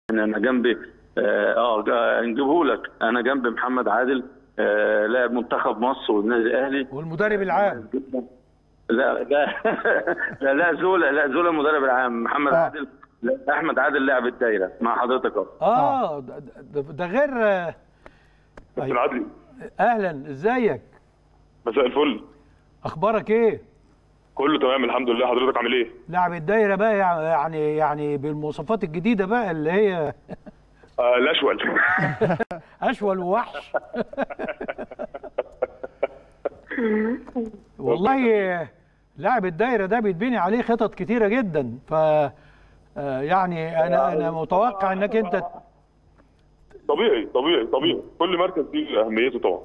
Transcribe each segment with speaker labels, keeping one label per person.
Speaker 1: انا جنبي اه آه، نجيبه لك انا جنب محمد عادل آه لاعب منتخب مصر والنادي الاهلي
Speaker 2: والمدرب العام
Speaker 1: جدا لا لا لا لا زولا لا زولا المدرب العام محمد
Speaker 2: آه.
Speaker 1: عادل لا، احمد عادل لاعب الدايره مع حضرتك اهو
Speaker 2: اه ده, ده, ده غير آه،
Speaker 3: كابتن عدلي
Speaker 2: اهلا ازيك
Speaker 3: مساء الفل
Speaker 2: اخبارك ايه
Speaker 3: كله تمام الحمد لله حضرتك عامل ايه؟
Speaker 2: لاعب الدايره بقى يعني يعني بالمواصفات الجديده بقى اللي هي
Speaker 3: آه الاشول
Speaker 2: اشول ووحش والله لاعب الدايره ده بيتبني عليه خطط كتيره جدا ف آه، يعني انا انا متوقع انك انت
Speaker 3: طبيعي طبيعي طبيعي كل مركز ليه اهميته طبعا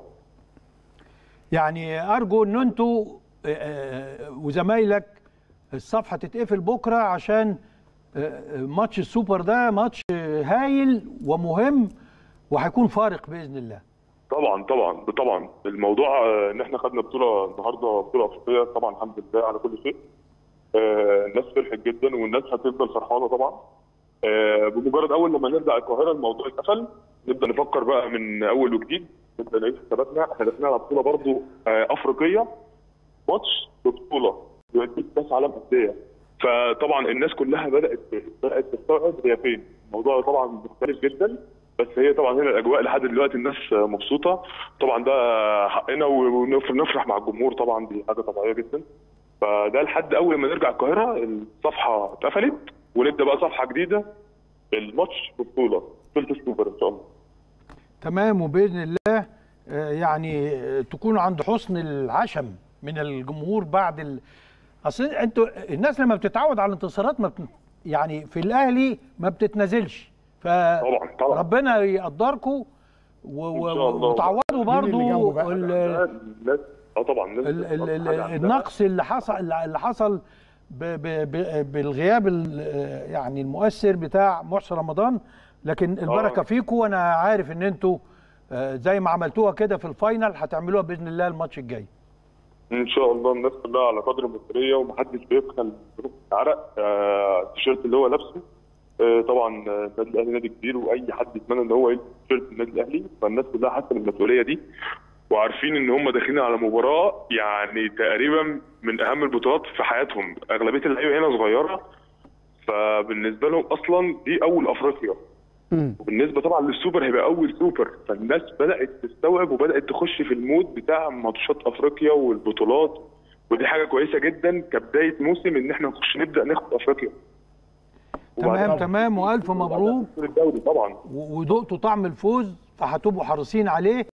Speaker 2: يعني ارجو ان انتوا آه، آه، وزمايلك الصفحه تتقفل بكره عشان آه، آه، ماتش السوبر ده ماتش آه، هايل ومهم وهيكون فارق باذن الله
Speaker 3: طبعا طبعا طبعا الموضوع آه، ان احنا خدنا بطوله النهارده بطوله افريقيه طبعا الحمد لله على كل شيء آه، الناس فرحت جدا والناس هتفضل فرحانه طبعا آه، بمجرد اول لما نرجع القاهره الموضوع اتقفل نبدا نفكر بقى من اول وجديد نبدا نعيد حساباتنا احنا داخلين على بطوله برضو آه، افريقيه ماتش ببطوله يوديك كاس عالم انديه فطبعا الناس كلها بدات بدات تستوعب هي فين الموضوع طبعا مختلف جدا بس هي طبعا هنا الاجواء لحد دلوقتي الناس مبسوطه طبعا ده حقنا ونفرح مع الجمهور طبعا دي حاجه طبيعيه جدا فده لحد اول ما نرجع القاهره الصفحه اتقفلت ونبدا بقى صفحه جديده الماتش ببطوله بطوله السوبر ان شاء الله
Speaker 2: تمام وباذن الله آه، يعني آه، تكونوا عند حسن العشم من الجمهور بعد ال... اصل انتوا الناس لما بتتعود على الانتصارات ما بت... يعني في الاهلي ما بتتنازلش
Speaker 3: طبعا طبعا
Speaker 2: فربنا يقدركم و... و...
Speaker 3: إن شاء الله.
Speaker 2: وتعوضوا
Speaker 4: اللي
Speaker 2: برضو
Speaker 4: جنبه بقى؟
Speaker 2: ال...
Speaker 3: الناس اه طبعا الناس
Speaker 2: ال... ال... ال...
Speaker 3: حاجة عندها.
Speaker 2: النقص اللي حصل اللي حصل ب... ب... ب... بالغياب ال... يعني المؤثر بتاع محسن رمضان لكن البركه
Speaker 3: آه.
Speaker 2: فيكم وانا عارف ان انتوا آه، زي ما عملتوها كده في الفاينل هتعملوها باذن الله الماتش الجاي
Speaker 3: ان شاء الله الناس كلها على قدر المسؤوليه ومحدش بيبخل بروح العرق آه، التيشيرت اللي هو لابسه آه، طبعا آه، النادي الاهلي نادي كبير واي حد يتمنى ان هو يلبس تيشيرت النادي الاهلي فالناس كلها حاسه بالمسؤوليه دي وعارفين ان هم داخلين على مباراه يعني تقريبا من اهم البطولات في حياتهم اغلبيه اللعيبه هنا صغيره فبالنسبه لهم اصلا دي اول افريقيا وبالنسبه طبعا للسوبر هيبقى اول سوبر فالناس بدات تستوعب وبدات تخش في المود بتاع ماتشات افريقيا والبطولات ودي حاجه كويسه جدا كبدايه موسم ان احنا نخش نبدا ناخد افريقيا
Speaker 2: تمام
Speaker 3: وبعدين-
Speaker 2: تمام والف مبروك
Speaker 3: الدوري طبعا
Speaker 2: و- وذقتوا طعم الفوز فهتبقوا حريصين عليه